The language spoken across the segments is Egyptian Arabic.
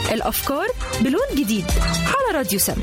الأفكار بلون جديد على راديو سم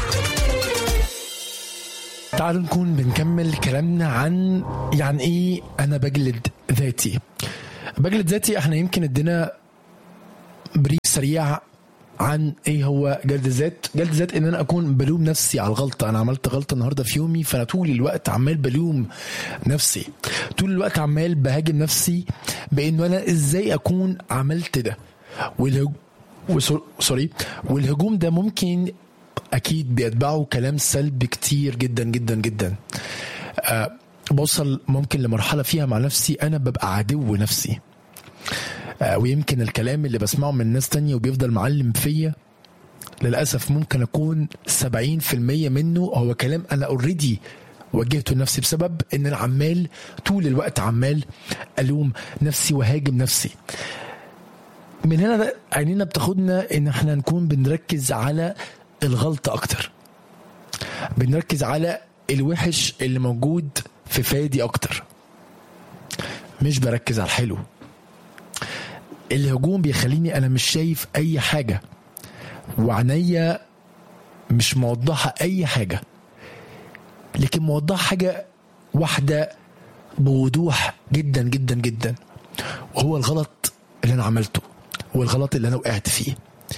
تعالوا نكون بنكمل كلامنا عن يعني ايه انا بجلد ذاتي بجلد ذاتي احنا يمكن ادينا بريف سريع عن ايه هو جلد الذات جلد الذات ان انا اكون بلوم نفسي على الغلطه انا عملت غلطه النهارده في يومي فانا طول الوقت عمال بلوم نفسي طول الوقت عمال بهاجم نفسي بانه انا ازاي اكون عملت ده والهج... وسو- سوري والهجوم ده ممكن اكيد بيتبعه كلام سلبي كتير جدا جدا جدا أه بوصل ممكن لمرحله فيها مع نفسي انا ببقى عدو نفسي أه ويمكن الكلام اللي بسمعه من ناس تانية وبيفضل معلم فيا للاسف ممكن اكون 70% منه هو كلام انا اوريدي واجهته لنفسي بسبب ان انا عمال طول الوقت عمال الوم نفسي وهاجم نفسي من هنا بقى عينينا بتاخدنا ان احنا نكون بنركز على الغلطة اكتر بنركز على الوحش اللي موجود في فادي اكتر مش بركز على الحلو الهجوم بيخليني انا مش شايف اي حاجة وعينيا مش موضحة اي حاجة لكن موضحة حاجة واحدة بوضوح جدا جدا جدا وهو الغلط اللي انا عملته هو الغلط اللي انا وقعت فيه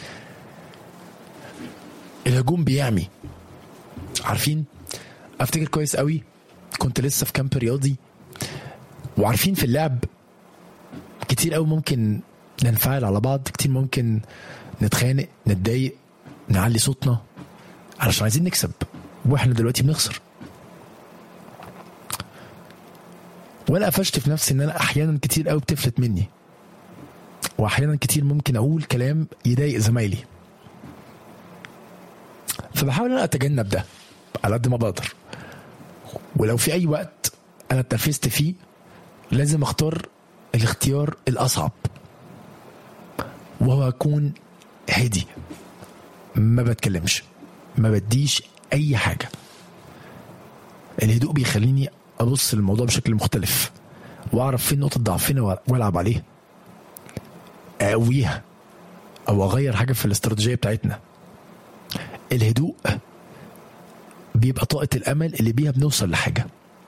الهجوم بيعمي عارفين افتكر كويس قوي كنت لسه في كامب رياضي وعارفين في اللعب كتير قوي ممكن ننفعل على بعض كتير ممكن نتخانق نتضايق نعلي صوتنا علشان عايزين نكسب واحنا دلوقتي بنخسر وانا قفشت في نفسي ان انا احيانا كتير قوي بتفلت مني واحيانا كتير ممكن اقول كلام يضايق زمايلي فبحاول انا اتجنب ده على قد ما بقدر ولو في اي وقت انا اتنفست فيه لازم اختار الاختيار الاصعب وهو اكون هادي ما بتكلمش ما بديش اي حاجه الهدوء بيخليني ابص للموضوع بشكل مختلف واعرف فين نقطه ضعفنا والعب عليها اقويها او اغير حاجه في الاستراتيجيه بتاعتنا الهدوء بيبقى طاقه الامل اللي بيها بنوصل لحاجه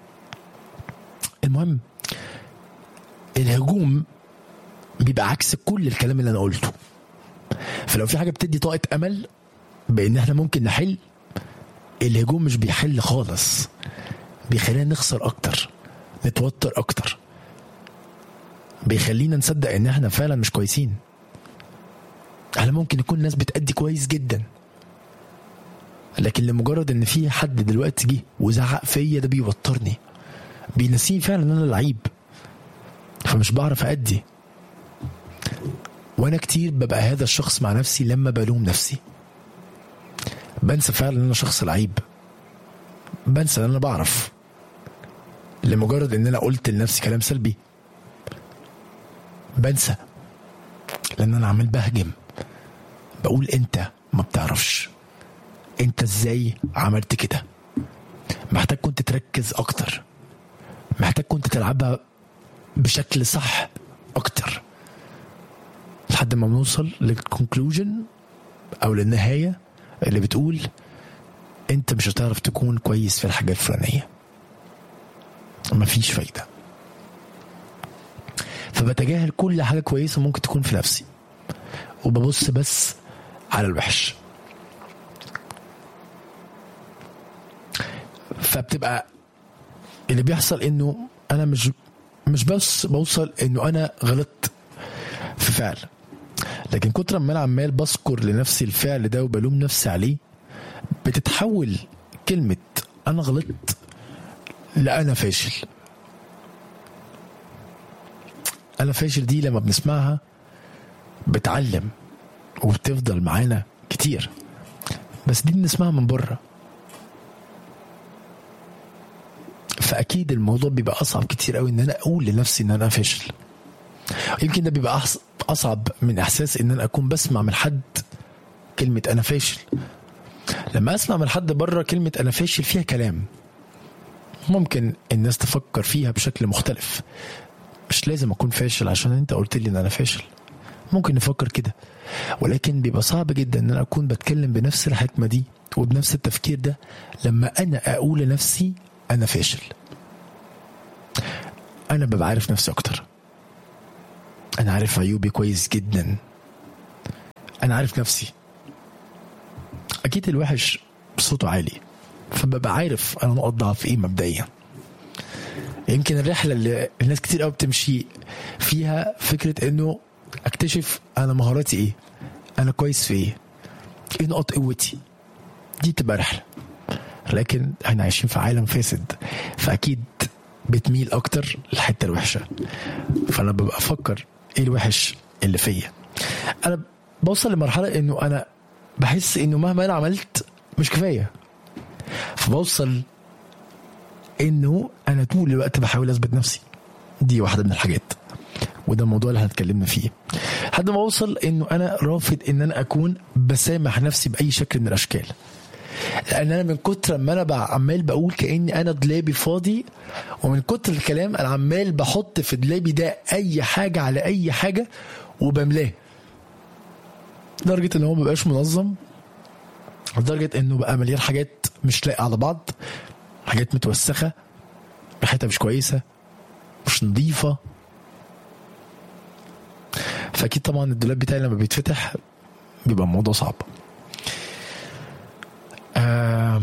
المهم الهجوم بيبقى عكس كل الكلام اللي انا قلته فلو في حاجه بتدي طاقه امل بان احنا ممكن نحل الهجوم مش بيحل خالص بيخلينا نخسر اكتر نتوتر اكتر بيخلينا نصدق ان احنا فعلا مش كويسين احنا ممكن يكون ناس بتأدي كويس جدا لكن لمجرد ان في حد دلوقتي جه وزعق فيا ده بيوترني بينسيني فعلا ان انا لعيب فمش بعرف أدي وانا كتير ببقى هذا الشخص مع نفسي لما بلوم نفسي بنسى فعلا ان انا شخص لعيب بنسى ان انا بعرف لمجرد ان انا قلت لنفسي كلام سلبي بنسى لان انا عمال بهجم بقول انت ما بتعرفش انت ازاي عملت كده محتاج كنت تركز اكتر محتاج كنت تلعبها بشكل صح اكتر لحد ما بنوصل للكونكلوجن او للنهايه اللي بتقول انت مش هتعرف تكون كويس في الحاجه الفلانيه مفيش فايده فبتجاهل كل حاجه كويسه ممكن تكون في نفسي وببص بس على الوحش فبتبقى اللي بيحصل انه انا مش مش بس بوصل انه انا غلطت في فعل لكن كتر ما انا عمال بذكر لنفسي الفعل ده وبلوم نفسي عليه بتتحول كلمة أنا غلطت لأنا فاشل أنا فاشل دي لما بنسمعها بتعلم وبتفضل معانا كتير بس دي بنسمعها من بره فأكيد الموضوع بيبقى أصعب كتير قوي إن أنا أقول لنفسي إن أنا فاشل يمكن ده بيبقى أصعب من إحساس إن أنا أكون بسمع من حد كلمة أنا فاشل لما اسمع من حد بره كلمه انا فاشل فيها كلام ممكن الناس تفكر فيها بشكل مختلف مش لازم اكون فاشل عشان انت قلت لي ان انا فاشل ممكن نفكر كده ولكن بيبقى صعب جدا ان انا اكون بتكلم بنفس الحكمه دي وبنفس التفكير ده لما انا اقول لنفسي انا فاشل انا ببقى عارف نفسي اكتر انا عارف عيوبي كويس جدا انا عارف نفسي اكيد الوحش صوته عالي فببقى عارف انا نقط ضعف ايه مبدئيا يمكن الرحله اللي الناس كتير قوي بتمشي فيها فكره انه اكتشف انا مهاراتي ايه انا كويس في ايه ايه نقط قوتي دي بتبقى رحله لكن احنا عايشين في عالم فاسد فاكيد بتميل اكتر للحته الوحشه فانا ببقى افكر ايه الوحش اللي فيا انا بوصل لمرحله انه انا بحس انه مهما انا عملت مش كفايه فبوصل انه انا طول الوقت بحاول اثبت نفسي دي واحده من الحاجات وده الموضوع اللي هنتكلمنا فيه لحد ما اوصل انه انا رافض ان انا اكون بسامح نفسي باي شكل من الاشكال لان انا من كتر ما انا بقى عمال بقول كاني انا دولابي فاضي ومن كتر الكلام انا عمال بحط في دولابي ده اي حاجه على اي حاجه وبملاه لدرجه ان هو ما بقاش منظم لدرجه انه بقى مليان حاجات مش لاقيه على بعض حاجات متوسخه ريحتها مش كويسه مش نظيفه فاكيد طبعا الدولاب بتاعي لما بيتفتح بيبقى الموضوع صعب آم،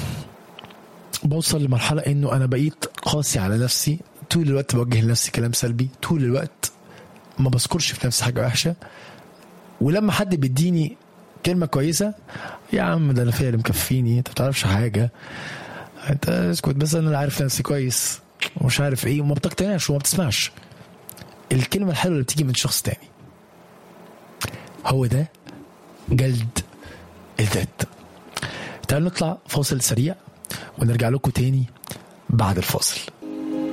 بوصل لمرحله انه انا بقيت قاسي على نفسي طول الوقت بوجه لنفسي كلام سلبي طول الوقت ما بذكرش في نفسي حاجه وحشه ولما حد بيديني كلمه كويسه يا عم ده انا فيا اللي مكفيني انت ما بتعرفش حاجه انت اسكت بس انا اللي عارف نفسي كويس ومش عارف ايه وما بتقتنعش وما بتسمعش الكلمه الحلوه اللي بتيجي من شخص تاني هو ده جلد الذات تعالوا نطلع فاصل سريع ونرجع لكم تاني بعد الفاصل